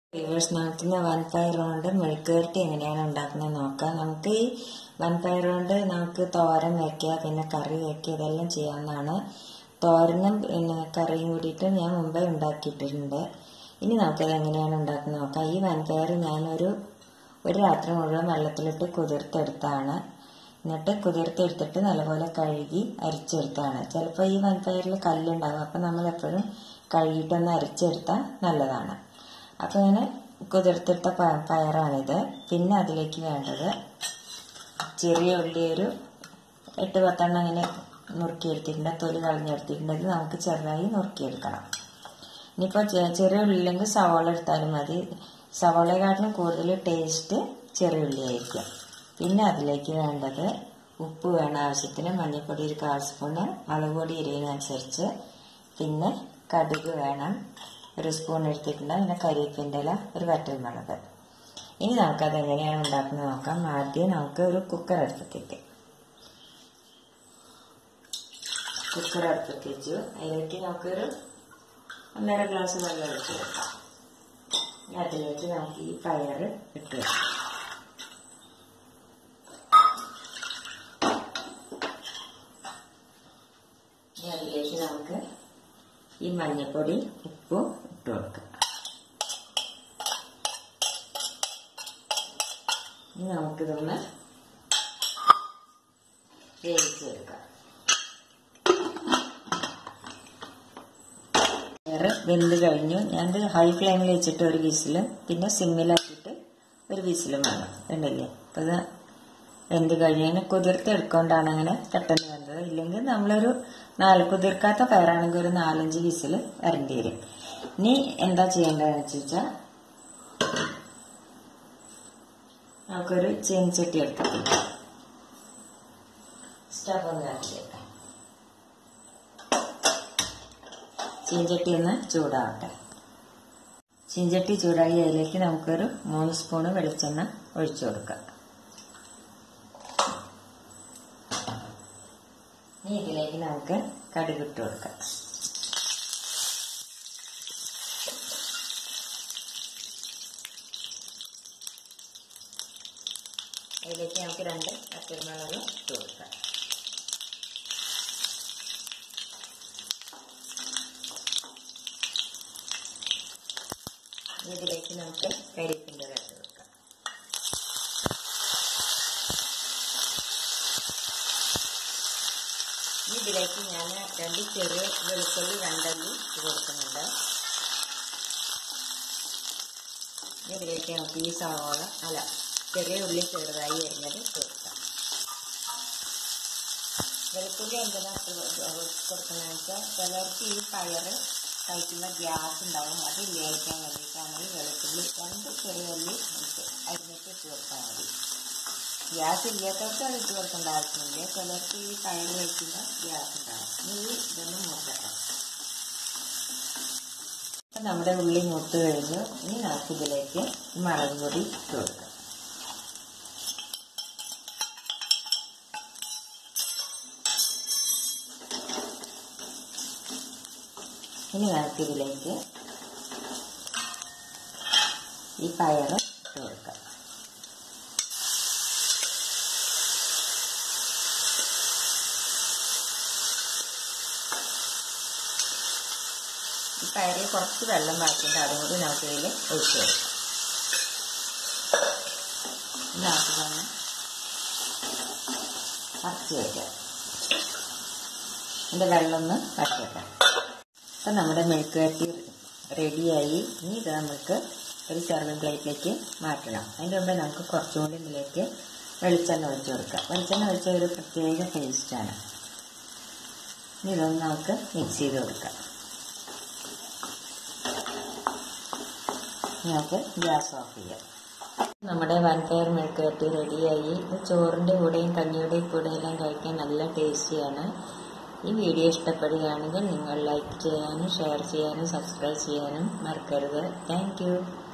viewers നമുക്ക് ഇന്ന് വൻപയർ കൊണ്ട് മെഴുക്കുവരട്ടി എങ്ങനെയാണ് ഉണ്ടാക്കുന്നത് നോക്കാം നമുക്ക് ഈ വൻപയർ കൊണ്ട് നമുക്ക് തോരൻ വെക്കുക പിന്നെ കറി വെക്കുക ഇതെല്ലാം ചെയ്യാവുന്നതാണ് തോരനും പിന്നെ കറിയും കൂടിയിട്ട് ഞാൻ മുമ്പേ ഉണ്ടാക്കിയിട്ടുണ്ട് ഇനി നമുക്കത് എങ്ങനെയാണ് ഉണ്ടാക്കുന്നത് നോക്കാം ഈ വൻപയർ ഞാനൊരു ഒരു രാത്രി മുഴുവൻ വെള്ളത്തിലിട്ട് കുതിർത്തെടുത്താണ് എന്നിട്ട് കുതിർത്തെടുത്തിട്ട് നല്ലപോലെ കഴുകി അരിച്ചെടുത്താണ് ചിലപ്പോൾ ഈ വൻപയറിൽ കല്ലുണ്ടാകും അപ്പം നമ്മൾ എപ്പോഴും കഴുകിയിട്ടൊന്ന് അരിച്ചെടുത്താൽ നല്ലതാണ് അപ്പോൾ ഇങ്ങനെ കുതിർത്തെടുത്ത പ- പയറാണിത് പിന്നെ അതിലേക്ക് വേണ്ടത് ചെറിയ ഉള്ളി ഒരു എട്ട് പത്തെണ്ണം ഇങ്ങനെ നുറുക്കിയെടുത്തിട്ടുണ്ട് തൊലി കളഞ്ഞെടുത്തിട്ടുണ്ട് ഇത് നമുക്ക് ചെറുതായി നുറുക്കിയെടുക്കണം ഇനിയിപ്പോൾ ചെറിയ ഉള്ളില്ലെങ്കിൽ സവാള എടുത്താലും മതി സവാളയെക്കാട്ടിലും കൂടുതൽ ടേസ്റ്റ് ചെറിയ ഉള്ളിയായിരിക്കും പിന്നെ അതിലേക്ക് വേണ്ടത് ഉപ്പ് വേണം ആവശ്യത്തിന് മഞ്ഞൾപ്പൊടി ഒരു കാൽ സ്പൂണ് മുളക് പൊടി എരിവിനനുസരിച്ച് പിന്നെ കടുക് വേണം ഒരു സ്പൂൺ എടുത്തിട്ടുണ്ട് പിന്നെ കരിവേപ്പിൻ്റെ ഇല ഒരു വറ്റൽ മുളക് ഇനി നമുക്കത് എങ്ങനെയാണ് ഉണ്ടാക്കുന്നത് നോക്കാം ആദ്യം നമുക്ക് ഒരു കുക്കർ അടുപ്പത്തേക്ക് കുക്കർ അടുപ്പത്ത് വെച്ചു അതിലേക്ക് നമുക്കൊരു ഒന്നര ഗ്ലാസ് വെള്ളം ഒഴിച്ച് വെക്കാം ഇനി അതിലേക്ക് നമുക്ക് ഈ പയർ ഇട്ട് വെക്കാം ഇനി അതിലേക്ക് നമുക്ക് ഈ മഞ്ഞൾപ്പൊടി ഉപ്പും ഇട്ട് കൊടുക്കാം ഇനി നമുക്കിതൊന്ന് വേവിച്ചെടുക്കാം വേറെ വെന്ത് കഴിഞ്ഞു ഞാനത് ഹൈ ഫ്ലെയിമിൽ വെച്ചിട്ട് ഒരു വിസിലും പിന്നെ സിമ്മിലാക്കിയിട്ട് ഒരു വിസിലും വേണം ഉണ്ടല്ലേ അപ്പോൾ ഇത് വെന്ത് കഴിഞ്ഞതിന് കുതിർത്തെടുക്കൊണ്ടാണ് അങ്ങനെ പെട്ടെന്ന് വെന്തത് ഇല്ലെങ്കിൽ നമ്മളൊരു നാല് കുതിർക്കാത്ത പയറാണെങ്കിൽ ഒരു നാലഞ്ച് വിസിൽ വരേണ്ടി വരും ഇനി എന്താ ചെയ്യേണ്ടതെന്ന് വെച്ച് വെച്ചാൽ നമുക്കൊരു ചീനിച്ചട്ടി എടുത്തിട്ട് സ്റ്റവ് ഒന്ന് കാണിച്ചേക്കാം ചീഞ്ചട്ടി ഒന്ന് ചൂടാവട്ടെ ചീഞ്ചട്ടി ചൂടായി അതിലേക്ക് നമുക്കൊരു മൂന്ന് സ്പൂണ് വെളിച്ചെണ്ണ ഒഴിച്ചു കൊടുക്കാം ഇനി ഇതിലേക്ക് നമുക്ക് കടുക് ഇട്ട് കൊടുക്കാം അതിലേക്ക് നമുക്ക് രണ്ട് പച്ചമുളക് ഇട്ട് കൊടുക്കാം ഇതിലേക്ക് നമുക്ക് കരിപ്പിൻ്റെ ഇട്ട് കൊടുക്കാം ഇനി ഇതിലേക്ക് ഞാൻ രണ്ട് ചെറിയ വെളുത്തുള്ളി രണ്ടല്ലി ഇട്ട് കൊടുക്കുന്നുണ്ട് ഇനി ഇതിലേക്ക് നമുക്ക് ഈ സവാള അല്ല ചെറിയ ഉള്ളി ചെറുതായി അരിഞ്ഞത് ഇട്ട് കൊടുക്കാം വെളുത്തുള്ളി എന്തിനാ കൊടുക്കുന്നതെന്ന് വെച്ചാൽ ചിലർക്ക് ഈ പയറ് കഴിക്കുന്ന ഗ്യാസ് ഉണ്ടാവും അത് ഇല്ലായിരിക്കാൻ വേണ്ടിയിട്ടാണ് ഈ വെളുത്തുള്ളി രണ്ട് ചെറിയ ഉള്ളി നമുക്ക് അരിഞ്ഞിട്ട് ഇട്ട് കൊടുത്താൽ മതി ഗ്യാസ് ഇല്ലാത്തവർക്ക് അത് ഇട്ട് കൊടുക്കേണ്ട ആവശ്യമില്ല ചിലർക്ക് ഈ പയർ കഴിക്കുന്ന ഗ്യാസ് ഉണ്ടാവും ഇനി ഈ ഇതൊന്ന് മൂക്കട്ടെ അപ്പം നമ്മുടെ ഉള്ളി മൂത്ത് കഴിഞ്ഞു ഇനി നമുക്കിതിലേക്ക് മുളക് പൊടി ഇട്ട് കൊടുക്കാം ഇനി നമുക്കിതിലേക്ക് ഈ പയർ ഇട്ട് കൊടുക്കാം ഈ പയറിൽ കുറച്ച് വെള്ളം ബാക്കിയുണ്ട് അതും കൂടി നമുക്കിതിൽ ഒഴിച്ചു കൊടുക്കാം നമുക്കിതൊന്ന് അരച്ച് വയ്ക്കാം ഇതിൻ്റെ വെള്ളം ഒന്ന് വറ്റട്ടെ അപ്പം നമ്മുടെ മെഴുക്ക് വരട്ടി റെഡിയായി ഇനി ഇത് നമുക്ക് ഒരു സെർവിങ് പ്ലേറ്റിലേക്ക് മാറ്റണം അതിൻ്റെ മുമ്പേ നമുക്ക് കുറച്ചും കൂടി ഇതിലേക്ക് വെളിച്ചെണ്ണ ഒഴിച്ച് കൊടുക്കാം വെളിച്ചെണ്ണ ഒഴിച്ച ഒരു പ്രത്യേക ടേസ്റ്റാണ് ഇനി ഇതൊന്ന് നമുക്ക് മിക്സ് ചെയ്ത് കൊടുക്കാം നമുക്ക് ഗ്യാസ് ഓഫ് ചെയ്യാം നമ്മുടെ വൻപയർ മെഴുക്ക് വരട്ടി റെഡിയായി ഇത് ചോറിൻ്റെ കൂടെയും കഞ്ഞിയുടെയും കൂടെ എല്ലാം കഴിക്കാൻ നല്ല ടേസ്റ്റിയാണ് ഈ വീഡിയോ ഇഷ്ടപ്പെടുകയാണെങ്കിൽ നിങ്ങൾ ലൈക്ക് ചെയ്യാനും ഷെയർ ചെയ്യാനും സബ്സ്ക്രൈബ് ചെയ്യാനും മറക്കരുത് താങ്ക്